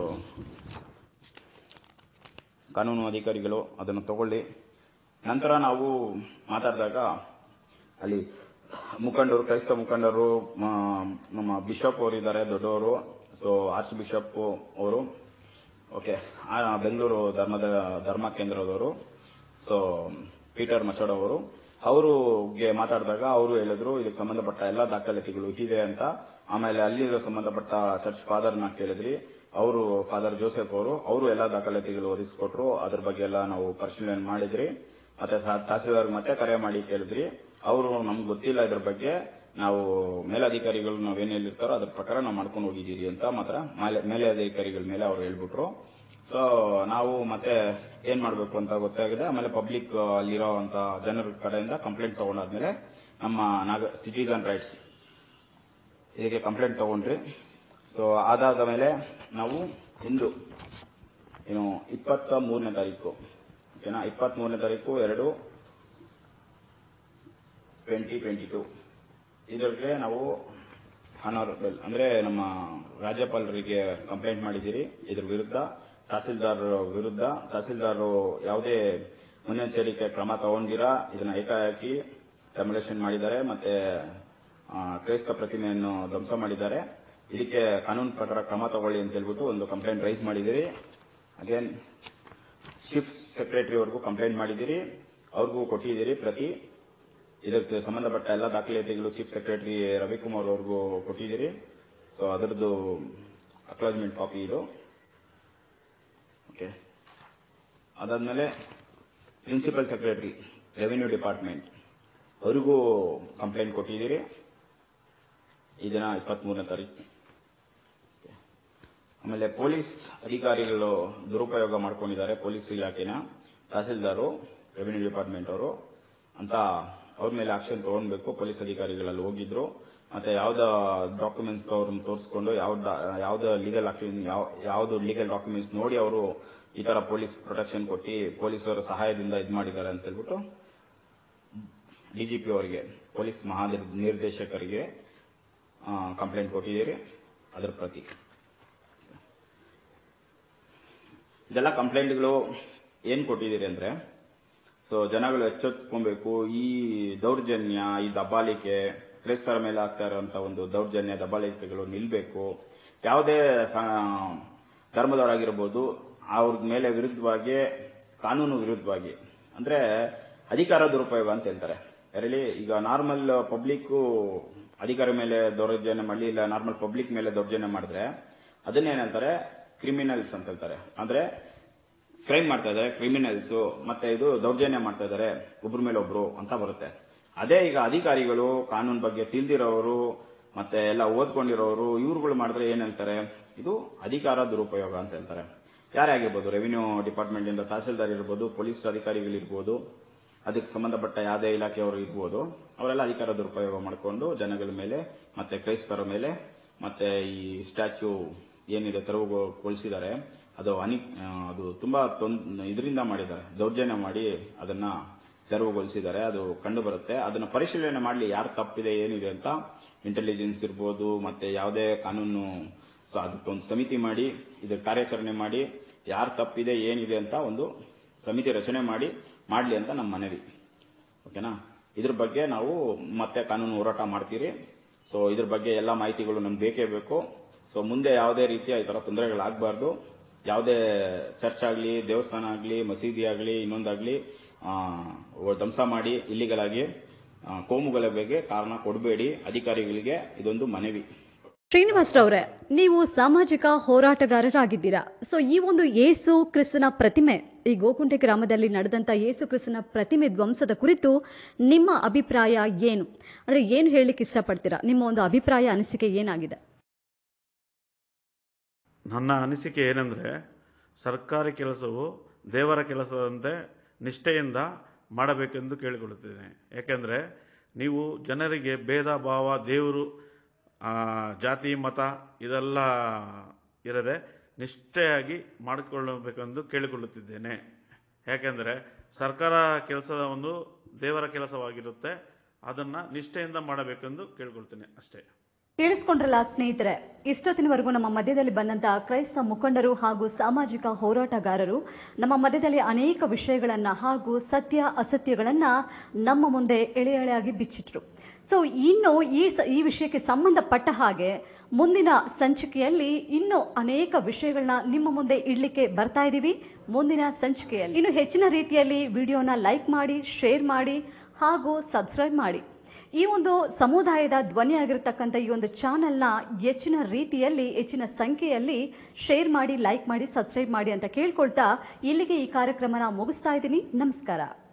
ಕಾನೂನು ಅಧಿಕಾರಿಗಳು ಅದನ್ನು ತಗೊಳ್ಳಿ ನಂತರ ನಾವು ಮಾತಾಡಿದಾಗ ಅಲ್ಲಿ ಮುಖಂಡರು ಕ್ರೈಸ್ತ ಮುಖಂಡರು ಮ- ನಮ್ಮ ಬಿಷಪ್ ಅವರು ಇದ್ದಾರೆ ದೊಡ್ಡವರು ಸೊ ಆರ್ಚ್ ಬಿಷಪ್ ಅವರು ಓಕೆ ಬೆಂಗಳೂರು ಧರ್ಮದ ಧರ್ಮ ಕೇಂದ್ರದವರು ಸೊ ಪೀಟರ್ ಮಚೋಡ್ ಅವರು ಅವರುಗೆ ಮಾತಾಡಿದಾಗ ಅವರು ಹೇಳಿದ್ರು ಇದಕ್ಕೆ ಸಂಬಂಧಪಟ್ಟ ಎಲ್ಲ ದಾಖಲಾತಿಗಳು ಇದೆ ಅಂತ ಆಮೇಲೆ ಅಲ್ಲಿರೋ ಸಂಬಂಧಪಟ್ಟ ಚರ್ಚ್ ಫಾದರ್ನ ಕೇಳಿದ್ರಿ ಅವರು ಫಾದರ್ ಜೋಸೆಫ್ ಅವರು ಅವರು ಎಲ್ಲ ದಾಖಲಾತಿಗಳು ಒದಗಿಸ್ಕೊಟ್ರು ಅದ್ರ ಬಗ್ಗೆ ಎಲ್ಲ ನಾವು ಪರಿಶೀಲನೆ ಮಾಡಿದ್ರಿ ಮತ್ತೆ ತಾ- ತಹಸೀಲ್ದಾರ್ ಮತ್ತೆ ಕರೆ ಮಾಡಿ ಕೇಳಿದ್ರಿ ಅವರು ನಮ್ಗೆ ಗೊತ್ತಿಲ್ಲ ಇದ್ರ ಬಗ್ಗೆ ನಾವು ಮೇಲಧಿಕಾರಿಗಳು ನಾವೇನು ಹೇಳಿರ್ತಾರೋ ಅದ್ರ ಪ್ರಕಾರ ನಾವು ಮಾಡ್ಕೊಂಡು ಹೋಗಿದ್ದೀರಿ ಅಂತ ಮಾತ್ರ ಮೇಲೆ ಮೇಲಧಿಕಾರಿಗಳ ಮೇಲೆ ಅವ್ರು ಹೇಳ್ಬಿಟ್ರು ಸೊ ನಾವು ಮತ್ತೆ ಏನ್ ಮಾಡಬೇಕು ಅಂತ ಗೊತ್ತಾಗಿದೆ ಆಮೇಲೆ ಪಬ್ಲಿಕ್ ಅಲ್ಲಿರೋ ಅಂತ ಜನರ ಕಡೆಯಿಂದ ಕಂಪ್ಲೇಂಟ್ ತಗೊಂಡಾದ್ಮೇಲೆ ನಮ್ಮ ನಾಗ ಸಿಟಿಸನ್ ರೈಟ್ಸ್ ಇದಕ್ಕೆ ಕಂಪ್ಲೇಂಟ್ ತಗೊಂಡ್ರಿ ಸೊ ಅದಾದ ಮೇಲೆ ನಾವು ಇಂದು ಏನು ಇಪ್ಪತ್ತ ಮೂರನೇ ತಾರೀಕು ಓಕೆನಾ ಇಪ್ಪತ್ತ್ ಮೂರನೇ ತಾರೀಕು ಎರಡು ಟ್ವೆಂಟಿ ಟ್ವೆಂಟಿ ಟು ಇದರಲ್ಲಿ ನಾವು ಅನಾರಬಲ್ ಅಂದ್ರೆ ನಮ್ಮ ರಾಜ್ಯಪಾಲರಿಗೆ ಕಂಪ್ಲೇಂಟ್ ಮಾಡಿದ್ದೀರಿ ಇದ್ರ ವಿರುದ್ಧ ತಹಸೀಲ್ದಾರ್ ವಿರುದ್ಧ ತಹಸೀಲ್ದಾರ್ ಯಾವುದೇ ಮುನ್ನೆಚ್ಚರಿಕೆ ಕ್ರಮ ತಗೊಂಡಿರಾ ಇದನ್ನ ಏಕಾಏಕಿ ಡೆಮೊಲೇಷನ್ ಮಾಡಿದ್ದಾರೆ ಮತ್ತೆ ಆ, ಕ್ರೈಸ್ತ ಪ್ರತಿಮೆಯನ್ನು ಧ್ವಂಸ ಮಾಡಿದ್ದಾರೆ ಇದಕ್ಕೆ ಕಾನೂನು ಪ್ರಕಾರ ಕ್ರಮ ತಗೊಳ್ಳಿ ಅಂತ ಹೇಳ್ಬಿಟ್ಟು ಒಂದು ಕಂಪ್ಲೇಂಟ್ ರೈಸ್ ಮಾಡಿದ್ದೀರಿ ಅಗೇನ್ ಚೀಫ್ ಸೆಕ್ರೆಟರಿವರೆಗೂ ಕಂಪ್ಲೇಂಟ್ ಮಾಡಿದ್ದೀರಿ ಅವ್ರಿಗೂ ಕೊಟ್ಟಿದ್ದೀರಿ ಪ್ರತಿ ಇದಕ್ಕೆ ಸಂಬಂಧಪಟ್ಟ ಎಲ್ಲ ದಾಖಲಾತಿಗಳು ಚೀಫ್ ಸೆಕ್ರೆಟರಿ ರವಿಕುಮಾರ್ ಅವ್ರಿಗೂ ಕೊಟ್ಟಿದ್ದೀರಿ ಸೊ ಅದರದ್ದು ಅಕ್ಲಾಜ್ಮೆಂಟ್ ಕಾಪಿ ಇದು ಓಕೆ ಅದಾದ್ಮೇಲೆ ಪ್ರಿನ್ಸಿಪಲ್ ಸೆಕ್ರೆಟರಿ ರೆವಿನ್ಯೂ ಡಿಪಾರ್ಟ್ಮೆಂಟ್ ಅವರಿಗೂ ಕಂಪ್ಲೇಂಟ್ ಕೊಟ್ಟಿದ್ದೀರಿ ಈ ದಿನ ಇಪ್ಪತ್ಮೂರನೇ ತಾರೀಕು Okay. ಆಮೇಲೆ ಪೊಲೀಸ್ ಅಧಿಕಾರಿಗಳು ದುರುಪಯೋಗ ಮಾಡ್ಕೊಂಡಿದ್ದಾರೆ ಪೊಲೀಸ್ ಇಲಾಖೆನ ತಹಸೀಲ್ದಾರು ರೆವಿನ್ಯೂ ಡಿಪಾರ್ಟ್ಮೆಂಟ್ ಅವರು ಅಂತ ಅವ್ರ ಮೇಲೆ ಆಕ್ಷನ್ ತಗೊಳ್ಬೇಕು ಪೊಲೀಸ್ ಅಧಿಕಾರಿಗಳಲ್ಲಿ ಹೋಗಿದ್ರು ಮತ್ತೆ ಯಾವ್ದ ಡಾಕ್ಯುಮೆಂಟ್ಸ್ ಅವ್ರನ್ನ ತೋರಿಸ್ಕೊಂಡು ಯಾವ್ದ ಯಾವ್ದು ಲೀಗಲ್ ಆಕ್ಷನ್ ಯಾವ್ದು ಲೀಗಲ್ ಡಾಕ್ಯುಮೆಂಟ್ಸ್ ನೋಡಿ ಅವರು ಈ ತರ ಪೊಲೀಸ್ ಪ್ರೊಟೆಕ್ಷನ್ ಕೊಟ್ಟು ಪೊಲೀಸರ ಸಹಾಯದಿಂದ ಇದು ಮಾಡಿದ್ದಾರೆ ಅಂತ ಹೇಳ್ಬಿಟ್ಟು ಡಿಜಿಪಿ ಅವರಿಗೆ ಪೊಲೀಸ್ ಮಹಾ ನಿರ್ದೇಶಕರಿಗೆ ಕಂಪ್ಲೇಂಟ್ ಕೊಟ್ಟಿದ್ದೀರಿ ಅದರ ಪ್ರತಿ ಇದೆಲ್ಲ ಕಂಪ್ಲೇಂಟ್ಗಳು ಏನ್ ಕೊಟ್ಟಿದ್ದೀರಿ ಅಂದ್ರೆ ಸೊ ಜನಗಳು ಎಚ್ಚೆತ್ಕೊಬೇಕು ಈ ದೌರ್ಜನ್ಯ ಈ ದಬ್ಬಾಳಿಕೆ ಕ್ರೈಸ್ತರ ಮೇಲೆ ಆಗ್ತಾ ಇರುವಂತ ಒಂದು ದೌರ್ಜನ್ಯ ದಬ್ಬಾಳಿಕೆಗಳು ನಿಲ್ಬೇಕು ಯಾವುದೇ ಸ- ಧರ್ಮದವರಾಗಿರ್ಬೋದು ಅವ್ರ ಮೇಲೆ ವಿರುದ್ಧವಾಗಿ ಕಾನೂನು ವಿರುದ್ಧವಾಗಿ ಅಂದ್ರೆ ಅಧಿಕಾರ ದುರುಪಯೋಗ ಅಂತ ಹೇಳ್ತಾರೆ ಅದರಲ್ಲಿ ಈಗ ನಾರ್ಮಲ್ ಪಬ್ಲಿಕ್ ಅಧಿಕಾರಿ ಮೇಲೆ ದೌರ್ಜನ್ಯ ಮಾಡಲಿ ಇಲ್ಲ ನಾರ್ಮಲ್ ಪಬ್ಲಿಕ್ ಮೇಲೆ ದೌರ್ಜನ್ಯ ಮಾಡಿದ್ರೆ ಅದನ್ನೇನ್ ಹೇಳ್ತಾರೆ ಕ್ರಿಮಿನಲ್ಸ್ ಅಂತ ಹೇಳ್ತಾರೆ ಅಂದ್ರೆ ಕ್ರೈಮ್ ಮಾಡ್ತಾ ಇದ್ದಾರೆ ಕ್ರಿಮಿನಲ್ಸ್ ಮತ್ತೆ ಇದು ದೌರ್ಜನ್ಯ ಮಾಡ್ತಾ ಇದ್ದಾರೆ ಒಬ್ರ ಮೇಲೆ ಒಬ್ರು ಅಂತ ಬರುತ್ತೆ ಅದೇ ಈಗ ಅಧಿಕಾರಿಗಳು ಕಾನೂನು ಬಗ್ಗೆ ತಿಳಿದಿರೋರು ಮತ್ತೆ ಎಲ್ಲ ಓದ್ಕೊಂಡಿರೋರು ಇವ್ರುಗಳು ಮಾಡಿದ್ರೆ ಏನ್ ಹೇಳ್ತಾರೆ ಇದು ಅಧಿಕಾರ ದುರುಪಯೋಗ ಅಂತ ಹೇಳ್ತಾರೆ ಯಾರೇ ಆಗಿರ್ಬೋದು ರೆವಿನ್ಯೂ ಡಿಪಾರ್ಟ್ಮೆಂಟ್ ಇಂದ ತಹಸೀಲ್ದಾರ್ ಇರ್ಬೋದು ಪೊಲೀಸ್ ಅಧಿಕಾರಿಗಳಿರ್ಬೋದು ಅದಕ್ಕೆ ಸಂಬಂಧಪಟ್ಟ ಯಾವುದೇ ಇಲಾಖೆಯವರು ಇರ್ಬೋದು ಅವರೆಲ್ಲ ಅಧಿಕಾರ ದುರುಪಯೋಗ ಮಾಡಿಕೊಂಡು ಜನಗಳ ಮೇಲೆ ಮತ್ತೆ ಕ್ರೈಸ್ತರ ಮೇಲೆ ಮತ್ತೆ ಈ ಸ್ಟ್ಯಾಚ್ಯೂ ಏನಿದೆ ತೆರವುಗೊಳಿಸಿದ್ದಾರೆ ಅದು ಅನಿ ಆ, ಅದು ತುಂಬಾ ಇದರಿಂದ ಮಾಡಿದ್ದಾರೆ ದೌರ್ಜನ್ಯ ಮಾಡಿ ಅದನ್ನ ತೆರವುಗೊಳಿಸಿದ್ದಾರೆ ಅದು ಕಂಡು ಬರುತ್ತೆ ಅದನ್ನ ಪರಿಶೀಲನೆ ಮಾಡಲಿ ಯಾರು ತಪ್ಪಿದೆ ಏನಿದೆ ಅಂತ ಇಂಟೆಲಿಜೆನ್ಸ್ ಇರ್ಬೋದು ಮತ್ತೆ ಯಾವುದೇ ಕಾನೂನು ಸೊ ಅದಕ್ಕೊಂದು ಸಮಿತಿ ಮಾಡಿ ಇದರ ಕಾರ್ಯಾಚರಣೆ ಮಾಡಿ ಯಾರು ತಪ್ಪಿದೆ ಏನಿದೆ ಅಂತ ಒಂದು ಸಮಿತಿ ರಚನೆ ಮಾಡಿ ಮಾಡಲಿ ಅಂತ ನಮ್ಮ ಮನವಿ ಓಕೆನಾ ಇದ್ರ ಬಗ್ಗೆ ನಾವು ಮತ್ತೆ ಕಾನೂನು ಹೋರಾಟ ಮಾಡ್ತೀರಿ ಸೊ ಇದ್ರ ಬಗ್ಗೆ ಎಲ್ಲ ಮಾಹಿತಿಗಳು ನಮ್ಗೆ ಬೇಕೇ ಬೇಕು ಸೊ ಮುಂದೆ ಯಾವುದೇ ರೀತಿಯ ಈ ತರ ತೊಂದರೆಗಳಾಗಬಾರ್ದು ಯಾವುದೇ ಚರ್ಚ್ ಆಗಲಿ ದೇವಸ್ಥಾನ ಆಗಲಿ ಮಸೀದಿ ಆಗಲಿ ಇನ್ನೊಂದಾಗಲಿ ಧ್ವಂಸ ಮಾಡಿ ಇಲ್ಲಿಗಲ್ ಆಗಿ ಆ, ಕೋಮುಗಳ ಬಗ್ಗೆ ಕಾರಣ ಕೊಡಬೇಡಿ ಅಧಿಕಾರಿಗಳಿಗೆ ಇದೊಂದು ಮನವಿ ಶ್ರೀನಿವಾಸ್ರವ್ರೆ ನೀವು ಸಾಮಾಜಿಕ ಹೋರಾಟಗಾರರಾಗಿದ್ದೀರಾ ಸೊ ಈ ಒಂದು ಯೇಸು ಕ್ರಿಸ್ತನ ಪ್ರತಿಮೆ ಈ ಗೋಕುಂಟೆ ಗ್ರಾಮದಲ್ಲಿ ನಡೆದಂತ ಯೇಸು ಕ್ರಿಸ್ತನ ಪ್ರತಿಮೆ ಧ್ವಂಸದ ಕುರಿತು ನಿಮ್ಮ ಅಭಿಪ್ರಾಯ ಏನು ಅಂದ್ರೆ ಏನು ಹೇಳಲಿಕ್ಕೆ ಇಷ್ಟಪಡ್ತೀರಾ ನಿಮ್ಮ ಒಂದು ಅಭಿಪ್ರಾಯ ಅನಿಸಿಕೆ ಏನಾಗಿದೆ ನನ್ನ ಅನಿಸಿಕೆ ಏನೆಂದರೆ ಸರ್ಕಾರಿ ಕೆಲಸವು ದೇವರ ಕೆಲಸದಂತೆ ನಿಷ್ಠೆಯಿಂದ ಮಾಡಬೇಕೆಂದು ಕೇಳಿಕೊಳ್ಳುತ್ತೇನೆ ಏಕೆಂದರೆ ನೀವು ಜನರಿಗೆ ಭೇದ ಭಾವ ದೇವರು ಆ, ಜಾತಿ ಮತ ಇದೆಲ್ಲ ಇರದೆ ನಿಷ್ಠೆಯಾಗಿ ಮಾಡಿಕೊಳ್ಳಬೇಕೆಂದು ಕೇಳಿಕೊಳ್ಳುತ್ತಿದ್ದೇನೆ ಯಾಕೆಂದರೆ ಸರ್ಕಾರ ಕೆಲಸದ ಒಂದು ದೇವರ ಕೆಲಸವಾಗಿರುತ್ತೆ ಅದನ್ನು ನಿಷ್ಠೆಯಿಂದ ಮಾಡಬೇಕೆಂದು ಕೇಳಿಕೊಳ್ತೇನೆ ಅಷ್ಟೇ ಕೇಳಿಸ್ಕೊಂಡ್ರಲ್ಲ ಸ್ನೇಹಿತರೆ ಇಷ್ಟೊತ್ತಿನವರೆಗೂ ನಮ್ಮ ಮಧ್ಯದಲ್ಲಿ ಬಂದಂತ ಕ್ರೈಸ್ತ ಮುಖಂಡರು ಹಾಗೂ ಸಾಮಾಜಿಕ ಹೋರಾಟಗಾರರು ನಮ್ಮ ಮಧ್ಯದಲ್ಲಿ ಅನೇಕ ವಿಷಯಗಳನ್ನ ಹಾಗೂ ಸತ್ಯ ಅಸತ್ಯಗಳನ್ನ ನಮ್ಮ ಮುಂದೆ ಎಳೆ ಎಳೆಯಾಗಿ ಬಿಚ್ಚಿಟ್ರು ಸೊ ಇನ್ನು ಈ ಸ- ಈ ವಿಷಯಕ್ಕೆ ಸಂಬಂಧಪಟ್ಟ ಹಾಗೆ ಮುಂದಿನ ಸಂಚಿಕೆಯಲ್ಲಿ ಇನ್ನೂ ಅನೇಕ ವಿಷಯಗಳನ್ನ ನಿಮ್ಮ ಮುಂದೆ ಇಡ್ಲಿಕ್ಕೆ ಬರ್ತಾ ಇದ್ದೀವಿ ಮುಂದಿನ ಸಂಚಿಕೆಯಲ್ಲಿ ಇನ್ನು ಹೆಚ್ಚಿನ ರೀತಿಯಲ್ಲಿ ವಿಡಿಯೋನ ಲೈಕ್ ಮಾಡಿ ಶೇರ್ ಮಾಡಿ ಹಾಗೂ ಸಬ್ಸ್ಕ್ರೈಬ್ ಮಾಡಿ ಈ ಒಂದು ಸಮುದಾಯದ ಧ್ವನಿಯಾಗಿರ್ತಕ್ಕಂಥ ಈ ಒಂದು ಚಾನೆಲ್ನ ಹೆಚ್ಚಿನ ರೀತಿಯಲ್ಲಿ ಹೆಚ್ಚಿನ ಸಂಖ್ಯೆಯಲ್ಲಿ ಶೇರ್ ಮಾಡಿ ಲೈಕ್ ಮಾಡಿ ಸಬ್ಸ್ಕ್ರೈಬ್ ಮಾಡಿ ಅಂತ ಕೇಳ್ಕೊಳ್ತಾ ಇಲ್ಲಿಗೆ ಈ ಕಾರ್ಯಕ್ರಮನ ಮುಗಿಸ್ತಾ ಇದ್ದೀನಿ ನಮಸ್ಕಾರ